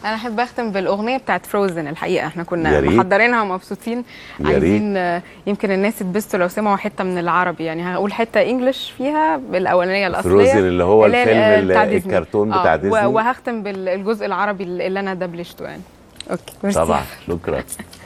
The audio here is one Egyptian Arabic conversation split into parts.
انا احب اختم بالاغنيه بتاعت فروزن الحقيقه احنا يا كنا ريت. محضرينها ومبسوطين يا عايزين آه، يمكن الناس يتبسطوا لو سمعوا حته من العربي يعني هقول حته انجلش فيها بالاولانيه الاصليه فروزن اللي هو اللي هي الفيلم ال- ال- بتاع ديزني. الكرتون آه، بتاع و- ديزني. وهختم بالجزء العربي اللي انا دبلجته يعني اوكي ميرسي. طبعا شكرا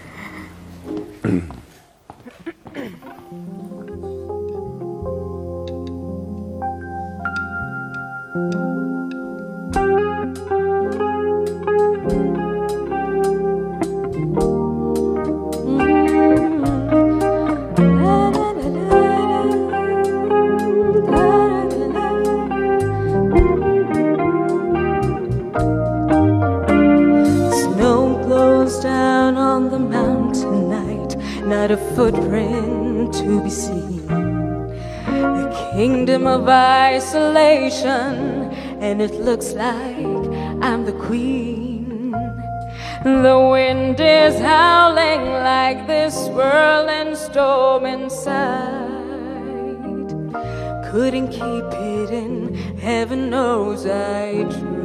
Snow blows down on the mountain tonight, not a footprint to be seen. A kingdom of isolation, and it looks like I'm the queen. The wind is howling like this swirling storm inside. Couldn't keep it in, heaven knows I tried.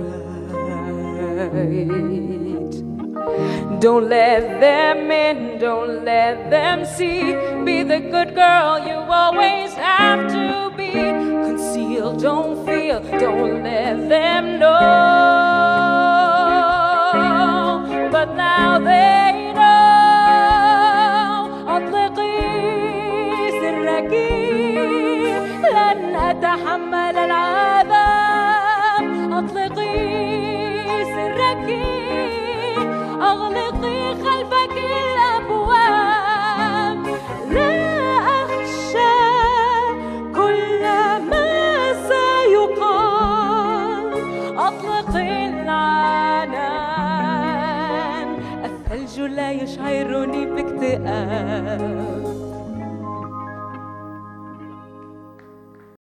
Don't let them in, don't let them see. Be the good girl you always have to be. Conceal, don't feel, don't let them know. But now they know. أطلقي سرك لن أتحمل العذاب أطلقي سرك أغلقي خلفك الأبواب لا أخشى كل ما سيقال أطلقي العنان الثلج لا يشعرني باكتئاب